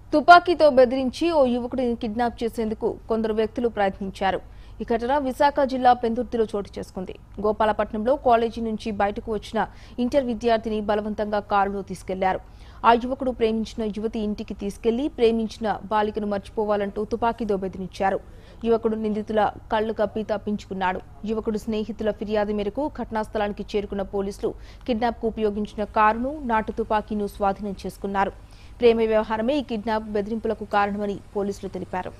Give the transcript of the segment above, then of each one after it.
తుపాకీతో బెదిరించి ఓ యువకుడిని కిడ్నాప్ చేసేందుకు కొందరు వ్యక్తులు ప్రయత్నించారు ఈ ఘటన విశాఖ జిల్లా పెందుర్తిలో చోటు చేసుకుంది గోపాలపట్నంలో కాలేజీ నుంచి బయటకు వచ్చిన ఇంటర్ విద్యార్థిని బలవంతంగా కారులో తీసుకెళ్లారు ఆ యువకుడు ప్రేమించిన యువతి ఇంటికి తీసుకెళ్లి ప్రేమించిన బాలికను మర్చిపోవాలంటూ తుపాకీతో బెదిరించారు యువకుడు నిందితుల కళ్లు కప్పి తప్పించుకున్నాడు యువకుడు స్నేహితుల ఫిర్యాదు మేరకు ఘటనా స్థలానికి చేరుకున్న పోలీసులు కిడ్నాప్ కు ఉపయోగించిన కారును నాటు తుపాకీను స్వాధీనం చేసుకున్నారు ప్రేమ వ్యవహారమే ఈ కిడ్నాప్ బెదిరింపులకు కారణమని పోలీసులు తెలిపారు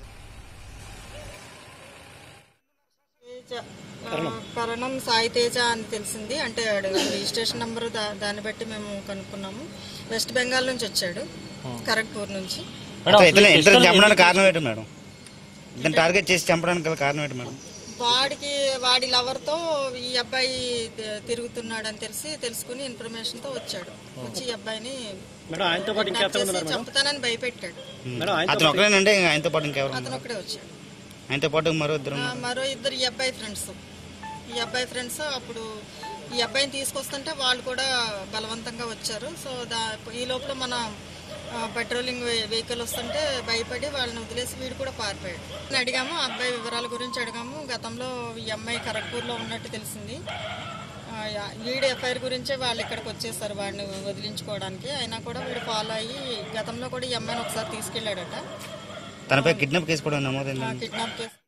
తేజ ఆ, కరణం సాయి తేజ అని తెలిసింది అంటే ఆడు రిజిస్ట్రేషన్ నెంబర్ దా- దాన్ని బట్టి మేము కనుక్కున్నాము వెస్ట్ బెంగాల్ నుంచి వచ్చాడు ఖరగ్పూర్ నుంచి అసలు ఇతను ఇతను చంపడానికి కారణం ఏంటి మేడం ఇతను టార్గెట్ చేసి చంపడానికి గల కారణం ఏంటి మేడం వాడికి వాడి లవర్తో ఈ అబ్బాయి తి- తిరుగుతున్నాడని తెలిసి తెలుసుకుని ఇన్ఫర్మేషన్ తో వచ్చాడు వచ్చి ఈ అబ్బాయిని మేడం ఆయనతో పాటు kidnap చేసి చంపుతానని భయపెట్టాడు మేడం ఆయన అతను ఒకరేనంటే ఇంకా ఆయనతో పాటు ఇంకెవరు అతను ఒక్కడే వచ్చాడు ఆయనతో పాటు మరో ఇద్దరు ఆ, మరో ఇద్దరు ఈ అబ్బాయి ఫ్రెండ్స్ ఈ అబ్బాయి ఫ్రెండ్స్ అప్పుడు ఈ అబ్బాయిని తీసుకొస్తుంటే వాళ్ళు కూడా బలవంతంగా వచ్చారు సో దా ఈ లోపల మన ఆ, పెట్రోలింగ్ వె- వెహికల్ వస్తుంటే భయపడి వాళ్ళని వదిలేసి వీడు కూడా పారిపోయాడు నేను అడిగాము ఆ అబ్బాయి వివరాల గురించి అడిగాము గతంలో ఈ అమ్మాయి ఖరగ్పూర్లో ఉన్నట్టు తెలిసింది ఆ, యా- వీడి ఎఫ్ఐఆర్ గురించే వాళ్ళు ఇక్కడికి వచ్చేసారు వాడిని వదిలించుకోవడానికి అయినా కూడా వీడు ఫాలో అయ్యి గతంలో కూడా ఈ అమ్మాయిని ఒకసారి తీసుకెళ్ళాడట తనపై కిడ్నాప్ కేసు కూడా నమోదైంది కిడ్నాప్ కేసు